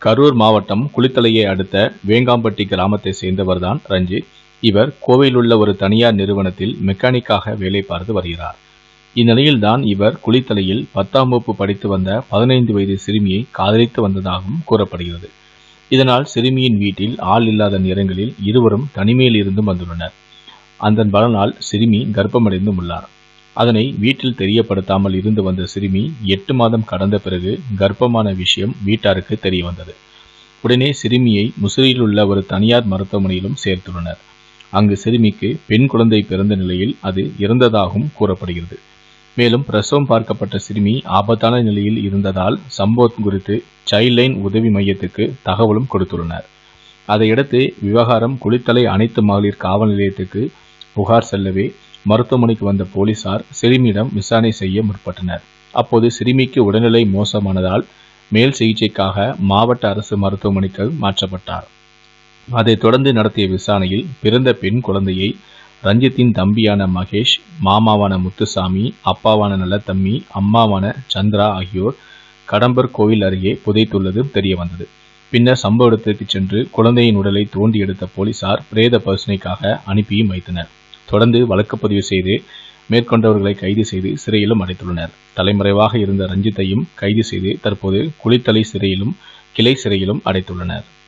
கரூர் மாவட்டம் குளித்தலையை அடுத்த வேங்காம்பட்டி கிராமத்தை சேர்ந்தவர்தான் ரஞ்சித் இவர் கோவையில் உள்ள ஒரு தனியார் நிறுவனத்தில் மெக்கானிக்காக வேலை பார்த்து வருகிறார் இந்நிலையில்தான் இவர் குளித்தலையில் பத்தாம் வகுப்பு படித்து வந்த பதினைந்து வயது சிறுமியை காதலித்து வந்ததாகவும் கூறப்படுகிறது இதனால் சிறுமியின் வீட்டில் ஆள் இல்லாத நேரங்களில் இருவரும் தனிமையில் இருந்தும் வந்துள்ளனர் அதன் பலனால் சிறுமி கர்ப்பமடைந்தும் உள்ளார் அதனை வீட்டில் தெரியப்படுத்தாமல் இருந்து வந்த சிறுமி எட்டு மாதம் கடந்த பிறகு கர்ப்பமான விஷயம் வீட்டாருக்கு தெரிய வந்தது உடனே சிறுமியை முசிறியில் உள்ள ஒரு தனியார் மருத்துவமனையிலும் சேர்த்துள்ளனர் அங்கு சிறுமிக்கு பெண் குழந்தை பிறந்த நிலையில் அது இறந்ததாகவும் கூறப்படுகிறது மேலும் பிரசவம் பார்க்கப்பட்ட சிறுமி ஆபத்தான நிலையில் இருந்ததால் சம்பவம் குறித்து சைல்ட் லைன் உதவி மையத்துக்கு தகவலும் கொடுத்துள்ளனர் அதையடுத்து விவகாரம் குளித்தலை அனைத்து மகளிர் காவல் நிலையத்துக்கு புகார் செல்லவே மருத்துவமனைக்கு வந்த போலீசார் சிறுமியிடம் விசாரணை செய்ய முற்பட்டனர் அப்போது சிறுமிக்கு உடல்நிலை மோசமானதால் மேல் சிகிச்சைக்காக மாவட்ட அரசு மருத்துவமனைக்கு மாற்றப்பட்டார் அதைத் தொடர்ந்து நடத்திய விசாரணையில் பிறந்த பெண் குழந்தையை ரஞ்சித்தின் தம்பியான மகேஷ் மாமாவான முத்துசாமி அப்பாவான நல்லத்தம்பி அம்மாவான சந்திரா ஆகியோர் கடம்பர் கோவில் அருகே புதைத்துள்ளது தெரிய வந்தது பின்னர் சம்பவ இடத்திற்கு சென்று குழந்தையின் உடலை தோண்டி எடுத்த போலீசார் பிரேத பரிசோதனைக்காக அனுப்பியும் வைத்தனர் தொடர்ந்து வழக்கு பதிவு செய்து மேற்கொண்டவர்களை கைது செய்து சிறையிலும் அடைத்துள்ளனர் தலைமறைவாக இருந்த ரஞ்சித்தையும் கைது செய்து தற்போது குளித்தலை சிறையிலும் கிளை சிறையிலும் அடைத்துள்ளனர்